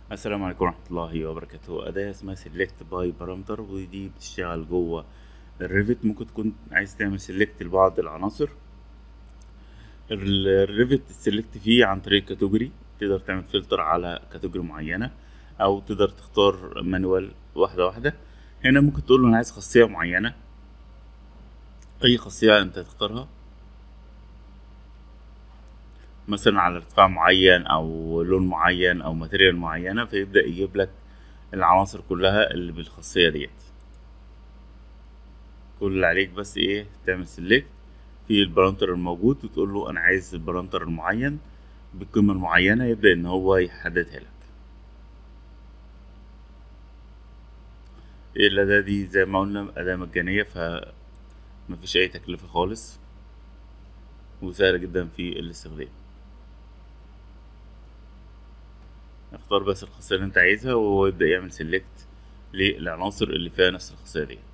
السلام عليكم ورحمة الله وبركاته أداة اسمها سيلكت باي بارامتر ودي بتشتغل جوه الريفت ممكن تكون عايز تعمل سيلكت لبعض العناصر الريفت سيلكت فيه عن طريق كاتيجوري تقدر تعمل فلتر على كاتيجوري معينة أو تقدر تختار مانوال واحدة واحدة هنا ممكن تقول له أنا عايز خاصية معينة أي خاصية أنت تختارها مثلا على ارتفاع معين او لون معين او ماتيريال معينه فيبدا يجيب لك العناصر كلها اللي بالخاصيه ديت كل اللي عليك بس ايه تعمل سيلكت في البارامتر الموجود وتقول له انا عايز البارامتر المعين بالقيمه المعينه يبدا ان هو يحددها لك الأداة دي زي ما قلنا أداة مجانية فمفيش أي تكلفة خالص وسهلة جدا في الاستخدام اختار بس الخاصية اللي انت عايزها وهو يبدأ يعمل سيلكت للعناصر اللي فيها نفس الخاصية دي